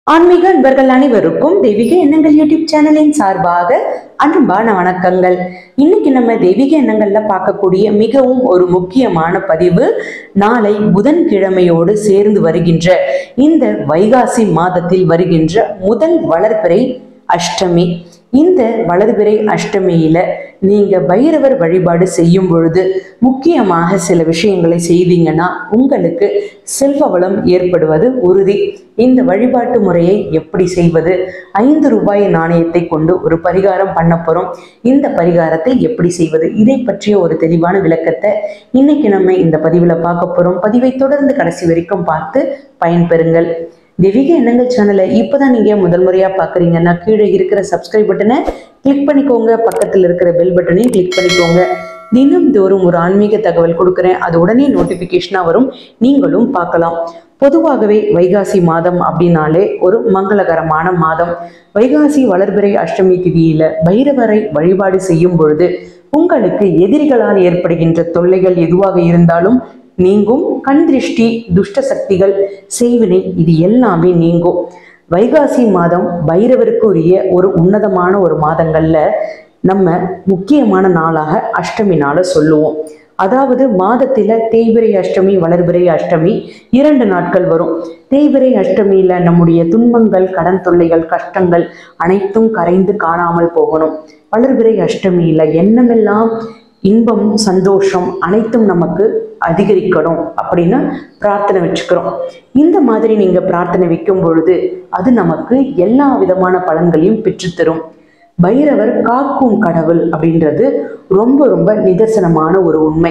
ஆன்மீக அன்பர்கள் அனைவருக்கும் தெய்வீக எண்ணங்கள் யூடியூப் சேனலின் சார்பாக அன்பான வணக்கங்கள் இன்னைக்கு நம்ம தெய்வீக எண்ணங்கள்ல பார்க்கக்கூடிய மிகவும் ஒரு முக்கியமான பதிவு நாளை புதன்கிழமையோடு சேர்ந்து வருகின்ற இந்த வைகாசி மாதத்தில் வருகின்ற முதல் வளர்பிறை அஷ்டமி இந்த வலதுபிறை அஷ்டமியில நீங்க பைரவர் வழிபாடு செய்யும் பொழுது முக்கியமாக சில விஷயங்களை செய்தீங்கன்னா உங்களுக்கு செல்வ வளம் ஏற்படுவது உறுதி இந்த வழிபாட்டு முறையை எப்படி செய்வது ஐந்து ரூபாய் நாணயத்தை கொண்டு ஒரு பரிகாரம் பண்ண போறோம் இந்த பரிகாரத்தை எப்படி செய்வது இதை பற்றிய ஒரு தெளிவான விளக்கத்தை இன்னைக்கு நம்ம இந்த பதிவுல பார்க்க போறோம் பதிவை தொடர்ந்து கடைசி வரைக்கும் பார்த்து பயன்பெறுங்கள் தெய்வீக எண்ணங்கள் சேனலை இப்போதான் நீங்க முதல் முறையா பாக்குறீங்கன்னா கீழே இருக்கிற சப்ஸ்கிரைப் பட்டனை கிளிக் பண்ணிக்கோங்க பக்கத்தில் இருக்கிற பெல் பட்டனையும் கிளிக் பண்ணிக்கோங்க தினம்தோறும் ஒரு ஆன்மீக தகவல் கொடுக்குறேன் அது உடனே நோட்டிபிகேஷனா வரும் நீங்களும் பார்க்கலாம் பொதுவாகவே வைகாசி மாதம் அப்படின்னாலே ஒரு மங்களகரமான மாதம் வைகாசி வளர்பிறை அஷ்டமி திதியில பைரவரை வழிபாடு செய்யும் பொழுது உங்களுக்கு எதிரிகளால் ஏற்படுகின்ற தொல்லைகள் எதுவாக இருந்தாலும் நீங்கும் கண் திருஷ்டி துஷ்ட சக்திகள் செய்வினை இது எல்லாமே நீங்கும் வைகாசி மாதம் பைரவருக்கு உரிய ஒரு உன்னதமான ஒரு மாதங்கள்ல நம்ம முக்கியமான நாளாக அஷ்டமி நாளை சொல்லுவோம் அதாவது மாதத்துல தேய்பிரை அஷ்டமி வளர்பிறை அஷ்டமி இரண்டு நாட்கள் வரும் தேய்பிரை அஷ்டமியில நம்முடைய துன்பங்கள் கடன் தொல்லைகள் கஷ்டங்கள் அனைத்தும் கரைந்து காணாமல் போகணும் வளர்பிறை அஷ்டமியில எண்ணமெல்லாம் இன்பம் சந்தோஷம் அனைத்தும் நமக்கு அதிகரிக்கணும் அப்படின்னு பிரார்த்தனை வச்சுக்கிறோம் இந்த மாதிரி நீங்க பிரார்த்தனை வைக்கும் பொழுது அது நமக்கு எல்லா விதமான பலன்களையும் பெற்றுத்தரும் பைரவர் காக்கும் கடவுள் அப்படின்றது ரொம்ப ரொம்ப நிதர்சனமான ஒரு உண்மை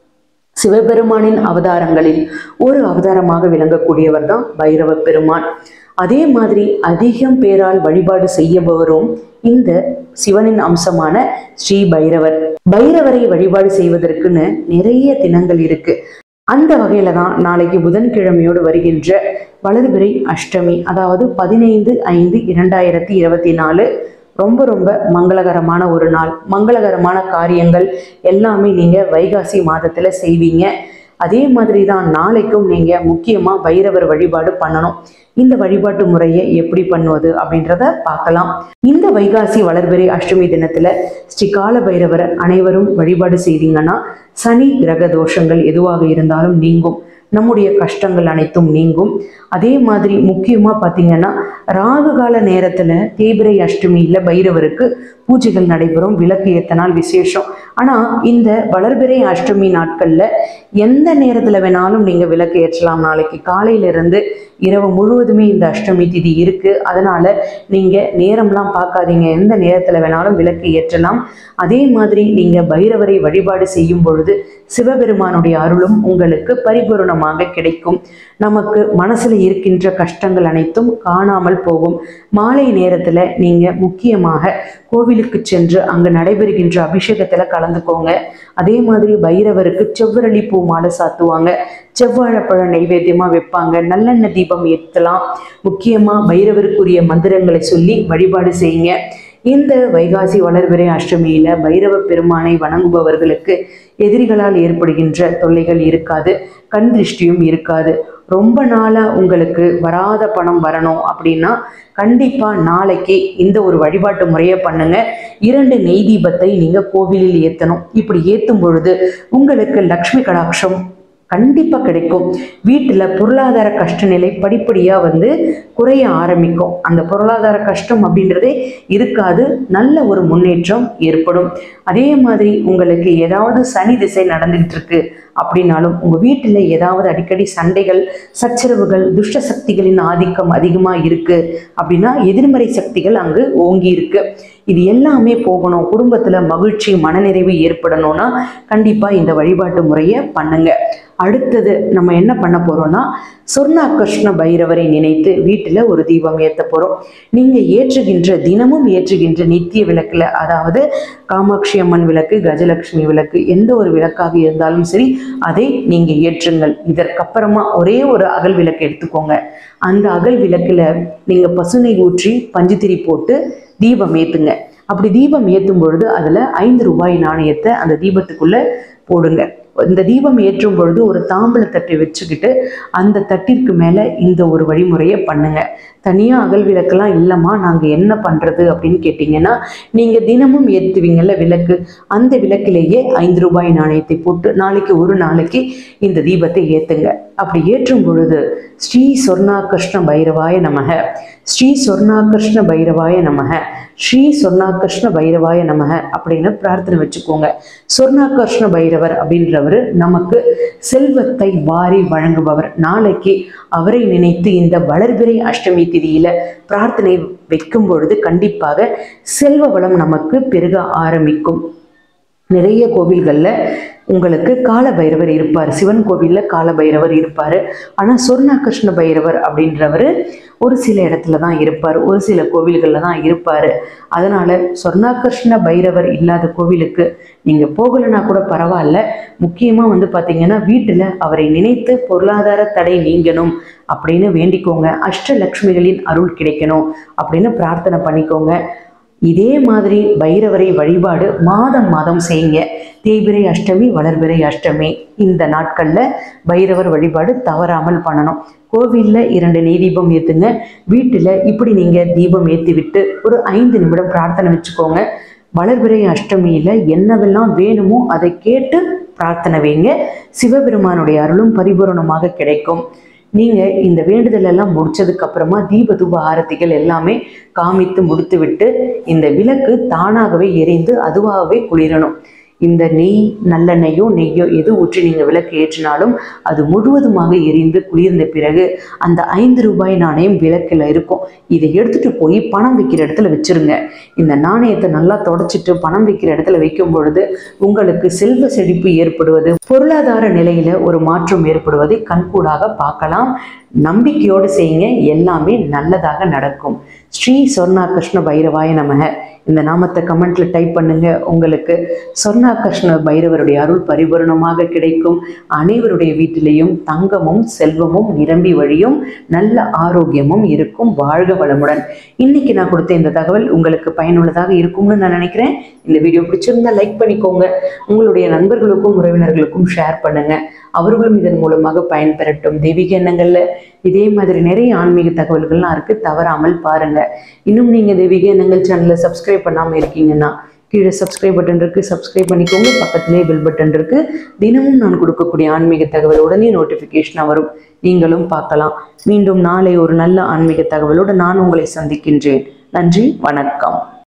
சிவபெருமானின் அவதாரங்களில் ஒரு அவதாரமாக விளங்கக்கூடியவர் தான் பைரவ பெருமான் அதே மாதிரி அதிகம் பேரால் வழிபாடு செய்யபவரும் இந்த சிவனின் அம்சமான ஸ்ரீ பைரவர் பைரவரை வழிபாடு செய்வதற்குன்னு நிறைய தினங்கள் இருக்கு அந்த வகையில தான் நாளைக்கு புதன்கிழமையோடு வருகின்ற வலதுபிறை அஷ்டமி அதாவது பதினைந்து ஐந்து இரண்டாயிரத்தி இருபத்தி நாலு ரொம்ப ரொம்ப மங்களகரமான ஒரு நாள் மங்களகரமான காரியங்கள் எல்லாமே நீங்க வைகாசி மாதத்துல செய்வீங்க அதே மாதிரி தான் நாளைக்கும் நீங்க முக்கியமா பைரவர் வழிபாடு பண்ணணும் இந்த வழிபாட்டு முறையை எப்படி பண்ணுவது அப்படின்றத பார்க்கலாம் இந்த வைகாசி வளர்பிறை அஷ்டமி தினத்துல ஸ்ரீ கால பைரவர் அனைவரும் வழிபாடு செய்தீங்கன்னா சனி கிரக தோஷங்கள் எதுவாக இருந்தாலும் நீங்கும் நம்முடைய கஷ்டங்கள் அனைத்தும் நீங்கும் அதே மாதிரி முக்கியமாக பார்த்தீங்கன்னா ராகு கால நேரத்தில் தேய்பிரை அஷ்டமியில் பைரவருக்கு பூஜைகள் நடைபெறும் விளக்கு ஏத்தனால் விசேஷம் ஆனால் இந்த வளர்பிறை அஷ்டமி நாட்களில் எந்த நேரத்தில் வேணாலும் நீங்கள் விளக்கு ஏற்றலாம் நாளைக்கு காலையிலிருந்து இரவு முழுவதுமே இந்த அஷ்டமி திதி இருக்கு அதனால நீங்க நேரம்லாம் பார்க்காதீங்க எந்த நேரத்துல வேணாலும் விளக்கு ஏற்றலாம் அதே மாதிரி நீங்க பைரவரை வழிபாடு செய்யும் பொழுது சிவபெருமானுடைய அருளும் உங்களுக்கு பரிபூரணமாக கிடைக்கும் நமக்கு மனசுல இருக்கின்ற கஷ்டங்கள் அனைத்தும் காணாமல் போகும் மாலை நேரத்துல நீங்க முக்கியமாக கோவிலுக்கு சென்று அங்கு நடைபெறுகின்ற அபிஷேகத்துல கலந்துக்கோங்க அதே மாதிரி பைரவருக்கு செவ்வரளி பூ மாலை சாத்துவாங்க செவ்வாழைப்பழம் நைவேத்தியமா வைப்பாங்க நல்லெண்ணெய் தீபம் ஏற்றலாம் முக்கியமா பைரவருக்குரிய மந்திரங்களை சொல்லி வழிபாடு செய்யுங்க இந்த வைகாசி வளர்பிறை அஷ்டமியில பைரவ பெருமானை வணங்குபவர்களுக்கு எதிரிகளால் ஏற்படுகின்ற தொல்லைகள் இருக்காது கண் திருஷ்டியும் இருக்காது ரொம்ப நாளா உங்களுக்கு வராத பணம் வரணும் அப்படின்னா கண்டிப்பா நாளைக்கு இந்த ஒரு வழிபாட்டு முறையை பண்ணுங்க இரண்டு நெய் தீபத்தை நீங்க கோவிலில் ஏத்தணும் இப்படி ஏத்தும் பொழுது உங்களுக்கு லக்ஷ்மி கடாட்சம் கண்டிப்பாக கிடைக்கும் வீட்டில் பொருளாதார கஷ்ட நிலை படிப்படியாக வந்து குறைய ஆரம்பிக்கும் அந்த பொருளாதார கஷ்டம் அப்படின்றதே இருக்காது நல்ல ஒரு முன்னேற்றம் ஏற்படும் அதே மாதிரி உங்களுக்கு ஏதாவது சனி திசை நடந்துகிட்டு இருக்கு அப்படின்னாலும் உங்கள் வீட்டில் ஏதாவது அடிக்கடி சண்டைகள் சச்சரவுகள் துஷ்ட சக்திகளின் ஆதிக்கம் அதிகமாக இருக்கு அப்படின்னா எதிர்மறை சக்திகள் அங்கு ஓங்கி இருக்கு இது எல்லாமே போகணும் குடும்பத்தில் மகிழ்ச்சி மனநிறைவு ஏற்படணும்னா கண்டிப்பாக இந்த வழிபாட்டு முறையை பண்ணுங்க அடுத்தது நம்ம என்ன பண்ண போறோம்னா சொர்ணாகிருஷ்ண பைரவரை நினைத்து வீட்டில் ஒரு தீபம் ஏற்ற போகிறோம் நீங்கள் ஏற்றுகின்ற தினமும் ஏற்றுகின்ற நித்திய விளக்கில் அதாவது காமாட்சி அம்மன் விளக்கு கஜலட்சுமி விளக்கு எந்த ஒரு விளக்காக இருந்தாலும் சரி அதை நீங்கள் ஏற்றுங்கள் இதற்கப்புறமா ஒரே ஒரு அகல் விளக்கு எடுத்துக்கோங்க அந்த அகல் விளக்கில் நீங்கள் பசுனை ஊற்றி பஞ்சுத்திரி போட்டு தீபம் ஏற்றுங்க அப்படி தீபம் ஏற்றும் பொழுது அதில் ஐந்து ரூபாய் நாணயத்தை அந்த தீபத்துக்குள்ளே போடுங்க இந்த தீபம் ஏற்றும் பொழுது ஒரு தாம்பழ தட்டை வச்சுக்கிட்டு அந்த தட்டிற்கு மேலே இந்த ஒரு வழிமுறையை பண்ணுங்க தனியாக அகல் விளக்கெல்லாம் இல்லைம்மா நாங்கள் என்ன பண்ணுறது அப்படின்னு கேட்டிங்கன்னா நீங்கள் தினமும் ஏற்றுவீங்கல்ல விளக்கு அந்த விளக்கிலேயே ஐந்து ரூபாய் நாணயத்தை போட்டு நாளைக்கு ஒரு நாளைக்கு இந்த தீபத்தை ஏற்றுங்க அப்படி ஏற்றும் பொழுது ஸ்ரீ சொர்ணாகிருஷ்ண பைரவாய நமக ஸ்ரீ சொர்ணாகிருஷ்ண பைரவாய நமக ஸ்ரீ சொர்ணாகிருஷ்ண பைரவாய நமக அப்படின்னு பிரார்த்தனை வச்சுக்கோங்க சொர்ணாகிருஷ்ண பைரவர் அப்படின்றவர் நமக்கு செல்வத்தை வாரி வழங்குபவர் நாளைக்கு அவரை நினைத்து இந்த வளர்பிறை அஷ்டமி திதியில பிரார்த்தனை வைக்கும் பொழுது கண்டிப்பாக செல்வ வளம் நமக்கு பெருக ஆரம்பிக்கும் நிறைய கோவில்களில் உங்களுக்கு கால பைரவர் இருப்பார் சிவன் கோவிலில் கால பைரவர் இருப்பார் ஆனால் சொர்ணாகிருஷ்ண பைரவர் அப்படின்றவர் ஒரு சில இடத்துல தான் இருப்பார் ஒரு சில கோவில்களில் தான் இருப்பார் அதனால் சொர்ணாகிருஷ்ண பைரவர் இல்லாத கோவிலுக்கு நீங்கள் போகலைன்னா கூட பரவாயில்ல முக்கியமாக வந்து பார்த்தீங்கன்னா வீட்டில் அவரை நினைத்து பொருளாதார தடை நீங்கணும் அப்படின்னு வேண்டிக்கோங்க அஷ்டலக்ஷ்மிகளின் அருள் கிடைக்கணும் அப்படின்னு பிரார்த்தனை பண்ணிக்கோங்க இதே மாதிரி பைரவரை வழிபாடு மாதம் மாதம் செய்யுங்க தேய்பிரை அஷ்டமி வளர்பிறை அஷ்டமி இந்த நாட்களில் பைரவர் வழிபாடு தவறாமல் பண்ணணும் கோவிலில் இரண்டு நெய் தீபம் ஏற்றுங்க வீட்டில் இப்படி நீங்கள் தீபம் ஏற்றி விட்டு ஒரு ஐந்து நிமிடம் பிரார்த்தனை வச்சுக்கோங்க வளர்பிறை அஷ்டமியில் என்னவெல்லாம் வேணுமோ அதை கேட்டு பிரார்த்தனை வைங்க சிவபெருமானுடைய அருளும் பரிபூரணமாக கிடைக்கும் நீங்கள் இந்த வேண்டுதல் எல்லாம் முடிச்சதுக்கு அப்புறமா தீப தூப ஆரத்திகள் எல்லாமே காமித்து முடித்து விட்டு இந்த விளக்கு தானாகவே எரிந்து அதுவாகவே குளிரணும் இந்த நெய் நல்லெண்ணெய்யோ நெய்யோ எது ஊற்றி நீங்கள் விளக்கு ஏற்றினாலும் அது முழுவதுமாக எரிந்து குளிர்ந்த பிறகு அந்த ஐந்து ரூபாய் நாணயம் விளக்கில் இருக்கும் இதை எடுத்துட்டு போய் பணம் வைக்கிற இடத்துல வச்சிருங்க இந்த நாணயத்தை நல்லா தொடச்சிட்டு பணம் வைக்கிற இடத்துல வைக்கும் பொழுது உங்களுக்கு செல்வ செழிப்பு ஏற்படுவது பொருளாதார நிலையில ஒரு மாற்றம் ஏற்படுவதை கண்கூடாக பார்க்கலாம் நம்பிக்கையோடு செய்யுங்க எல்லாமே நல்லதாக நடக்கும் ஸ்ரீ சொர்ணா கிருஷ்ண பைரவாய நமக இந்த நாமத்தை கமெண்ட்ல டைப் பண்ணுங்க உங்களுக்கு சொர்ணா கிருஷ்ண பைரவருடைய அருள் பரிபூரணமாக கிடைக்கும் அனைவருடைய வீட்டிலேயும் தங்கமும் செல்வமும் நிரம்பி வழியும் நல்ல ஆரோக்கியமும் இருக்கும் வாழ்க வளமுடன் இன்னைக்கு நான் கொடுத்த இந்த தகவல் உங்களுக்கு பயனுள்ளதாக இருக்கும்னு நான் நினைக்கிறேன் இந்த வீடியோ பிடிச்சிருந்தா லைக் பண்ணிக்கோங்க உங்களுடைய நண்பர்களுக்கும் உறவினர்களுக்கும் ஷேர் பண்ணுங்க அவர்களும் இதன் மூலமாக பயன்பெறட்டும் தெய்வீக எண்ணங்கள்ல இதே மாதிரி நிறைய ஆன்மீக தகவல்கள்லாம் இருக்கு தவறாமல் பாருங்க இன்னும் நீங்க தெய்வீக எண்ணங்கள் சேனலை சப்ஸ்கிரைப் பண்ணாம இருக்கீங்கன்னா கீழே சப்ஸ்கிரைப் பட்டன் இருக்கு சப்ஸ்கிரைப் பண்ணிக்கோங்க பக்கத்திலே பெல் பட்டன் இருக்கு தினமும் நான் கொடுக்கக்கூடிய ஆன்மீக தகவல் உடனே நோட்டிஃபிகேஷனாக வரும் நீங்களும் பார்க்கலாம் மீண்டும் நாளை ஒரு நல்ல ஆன்மீக தகவலோடு நான் உங்களை சந்திக்கின்றேன் நன்றி வணக்கம்